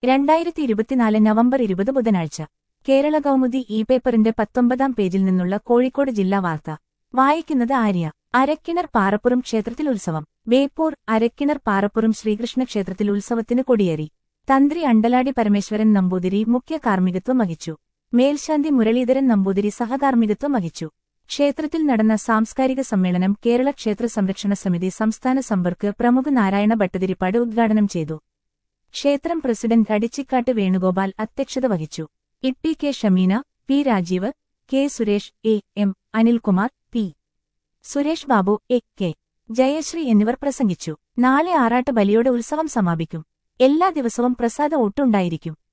രണ്ടായിരത്തി ഇരുപത്തിനാല് നവംബർ ഇരുപത് ബുധനാഴ്ച കേരള കൗമുദി ഇ പേപ്പറിന്റെ പത്തൊമ്പതാം പേജിൽ നിന്നുള്ള കോഴിക്കോട് ജില്ലാ വാർത്ത വായിക്കുന്നത് ആര്യ അരക്കിണർ പാറപ്പുറം ക്ഷേത്രത്തിൽ ഉത്സവം ബേപ്പൂർ അരക്കിണർ പാറപ്പുറം ശ്രീകൃഷ്ണ ക്ഷേത്രത്തിൽ ഉത്സവത്തിന് കൊടിയേറി തന്ത്രി അണ്ടലാടി പരമേശ്വരൻ നമ്പൂതിരി മുഖ്യ കാർമ്മികത്വം വഹിച്ചു മേൽശാന്തി മുരളീധരൻ നമ്പൂതിരി സഹകാർമ്മികത്വം വഹിച്ചു ക്ഷേത്രത്തിൽ നടന്ന സാംസ്കാരിക സമ്മേളനം കേരള ക്ഷേത്ര സംരക്ഷണ സമിതി സംസ്ഥാന സമ്പർക്ക് പ്രമുഖ നാരായണ ഭട്ടതിരിപ്പാട് ഉദ്ഘാടനം ചെയ്തു ക്ഷേത്രം പ്രസിഡന്റ് അടിച്ചിക്കാട്ട് വേണുഗോപാൽ അധ്യക്ഷത വഹിച്ചു Itty K Shameena P Rajeev K Suresh A M Anilkumar P Suresh Babu A K Jayasree എന്നിവർ പ്രസംഗിച്ചു നാളെ ആറാട്ട് ബലിയോടെ ഉത്സവം സമാപിക്കും എല്ലാ ദിവസവും പ്രസാദ ഊട്ടുണ്ടായിരിക്കും